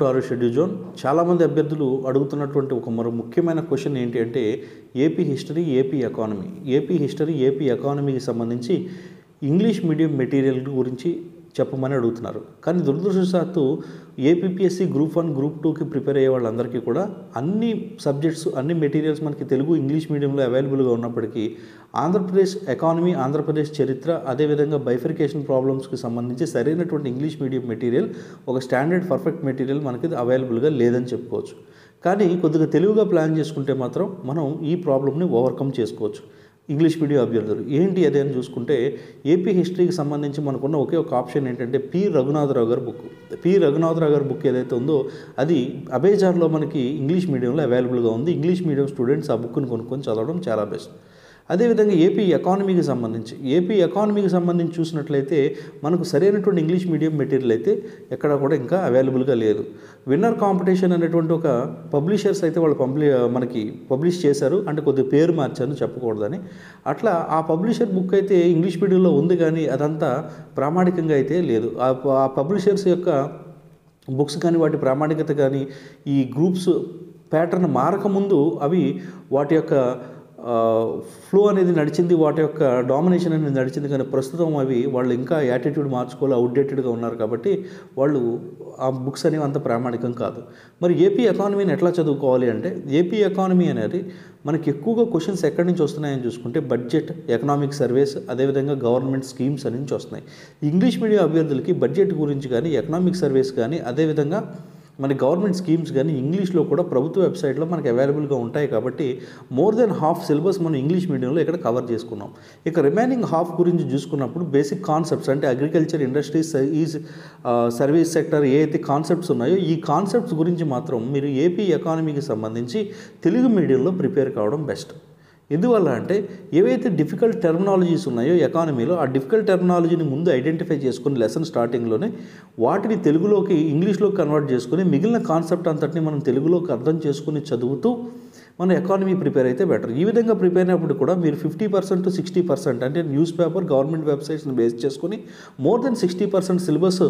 to are schedule zone చాలామంది అభ్యర్థులు అడుగుతున్నటువంటి ఒక మరో ముఖ్యమైన క్వశ్చన్ ఏంటి అంటే AP history AP economy AP history AP ఎకానమీకి సంబంధించి ఇంగ్లీష్ మీడియం మెటీరియల్ గురించి చెప్పమని అడుగుతున్నారు కానీ దురదృష్టవశాత్తు ఏపీఎస్సి గ్రూప్ వన్ గ్రూప్ టూకి ప్రిపేర్ అయ్యే వాళ్ళందరికీ కూడా అన్ని సబ్జెక్ట్స్ అన్ని మెటీరియల్స్ మనకి తెలుగు ఇంగ్లీష్ మీడియంలో అవైలబుల్గా ఉన్నప్పటికీ ఆంధ్రప్రదేశ్ ఎకానమీ ఆంధ్రప్రదేశ్ చరిత్ర అదేవిధంగా బైఫికేషన్ ప్రాబ్లమ్స్కి సంబంధించి సరైనటువంటి ఇంగ్లీష్ మీడియం మెటీరియల్ ఒక స్టాండర్డ్ పర్ఫెక్ట్ మెటీరియల్ మనకి అవైలబుల్గా లేదని చెప్పుకోవచ్చు కానీ కొద్దిగా తెలుగుగా ప్లాన్ చేసుకుంటే మాత్రం మనం ఈ ప్రాబ్లమ్ని ఓవర్కమ్ చేసుకోవచ్చు ఇంగ్లీష్ మీడియం అభ్యర్థులు ఏంటి అదే అని చూసుకుంటే ఏపీ హిస్టరీకి సంబంధించి మనకున్న ఒకే ఒక ఆప్షన్ ఏంటంటే పి రఘునాథరావు గారి బుక్ పి రఘునాథరావు గారి బుక్ ఏదైతే ఉందో అది అబేజార్లో మనకి ఇంగ్లీష్ మీడియంలో అవైలబుల్గా ఉంది ఇంగ్లీష్ మీడియం స్టూడెంట్స్ ఆ బుక్ని కొనుక్కొని చదవడం చాలా బెస్ట్ అదేవిధంగా ఏపీ ఎకానమీకి సంబంధించి ఏపీ ఎకానమీకి సంబంధించి చూసినట్లయితే మనకు సరైనటువంటి ఇంగ్లీష్ మీడియం మెటీరియల్ అయితే ఎక్కడ కూడా ఇంకా అవైలబుల్గా లేదు విన్నర్ కాంపిటీషన్ అనేటువంటి ఒక పబ్లిషర్స్ అయితే వాళ్ళు పంప్లి మనకి పబ్లిష్ చేశారు అంటే కొద్దిగా పేరు మార్చాను చెప్పకూడదని అట్లా ఆ పబ్లిషర్ బుక్ అయితే ఇంగ్లీష్ మీడియంలో ఉంది కానీ అదంతా ప్రామాణికంగా అయితే లేదు ఆ ఆ పబ్లిషర్స్ యొక్క బుక్స్ కానీ వాటి ప్రామాణికత కానీ ఈ గ్రూప్స్ ప్యాటర్న్ మారకముందు అవి వాటి యొక్క ఫ్లో అనేది నడిచింది వాటి యొక్క డామినేషన్ అనేది నడిచింది కానీ ప్రస్తుతం అవి వాళ్ళు ఇంకా యాటిట్యూడ్ మార్చుకోవాలి అవుట్డేటెడ్గా ఉన్నారు కాబట్టి వాళ్ళు ఆ బుక్స్ అనేవి అంత ప్రామాణికం కాదు మరి ఏపీ ఎకానమీని ఎట్లా చదువుకోవాలి అంటే ఏపీ ఎకానమీ అనేది మనకి ఎక్కువగా క్వశ్చన్స్ ఎక్కడి నుంచి వస్తున్నాయని చూసుకుంటే బడ్జెట్ ఎకనామిక్ సర్వేస్ అదేవిధంగా గవర్నమెంట్ స్కీమ్స్ అని నుంచి వస్తున్నాయి ఇంగ్లీష్ మీడియం అభ్యర్థులకి బడ్జెట్ గురించి కానీ ఎకనామిక్ సర్వేస్ కానీ అదేవిధంగా మన గవర్నమెంట్ స్కీమ్స్ కానీ ఇంగ్లీష్లో కూడా ప్రభుత్వ వెబ్సైట్లో మనకి అవైలబుల్గా ఉంటాయి కాబట్టి మోర్ దెన్ హాఫ్ సిలబస్ మనం ఇంగ్లీష్ మీడియంలో ఇక్కడ కవర్ చేసుకున్నాం ఇక రిమైనింగ్ హాఫ్ గురించి చూసుకున్నప్పుడు బేసిక్ కాన్సెప్ట్స్ అంటే అగ్రికల్చర్ ఇండస్ట్రీస్ ఈ సర్వీస్ సెక్టర్ ఏ అయితే కాన్సెప్ట్స్ ఉన్నాయో ఈ కాన్సెప్ట్స్ గురించి మాత్రం మీరు ఏపీ ఎకానమీకి సంబంధించి తెలుగు మీడియంలో ప్రిపేర్ కావడం బెస్ట్ ఎందువల్ల అంటే ఏవైతే డిఫికల్ట్ టెర్మినాలజీస్ ఉన్నాయో ఎకానమీలో ఆ డిఫికల్ట్ టెర్మినాలజీని ముందు ఐడెంటిఫై చేసుకుని లెసన్ స్టార్టింగ్లోనే వాటిని తెలుగులోకి ఇంగ్లీష్లోకి కన్వర్ట్ చేసుకుని మిగిలిన కాన్సెప్ట్ అంతటిని మనం తెలుగులోకి అర్థం చేసుకుని చదువుతూ మన ఎకానమీ ప్రిపేర్ అయితే బెటర్ ఈ విధంగా ప్రిపేర్ అయినప్పుడు కూడా మీరు fifty percent to sixty percent అంటే న్యూస్ పేపర్ గవర్నమెంట్ వెబ్సైట్స్ని బేస్ చేసుకుని more then sixty percent syllabus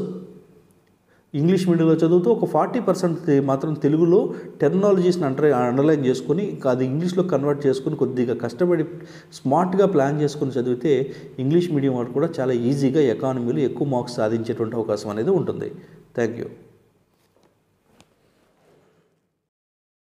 English మీడియంలో చదువుతూ ఒక ఫార్టీ పర్సెంట్ మాత్రం తెలుగులో టెక్నాలజీస్ని అండర్ అండర్లైన్ చేసుకుని అది ఇంగ్లీష్లో కన్వర్ట్ చేసుకుని కొద్దిగా కష్టపడి స్మార్ట్గా ప్లాన్ చేసుకుని చదివితే ఇంగ్లీష్ మీడియం వాడు కూడా చాలా ఈజీగా ఎకానమీలో ఎక్కువ మార్క్స్ సాధించేటువంటి అవకాశం అనేది ఉంటుంది థ్యాంక్ యూ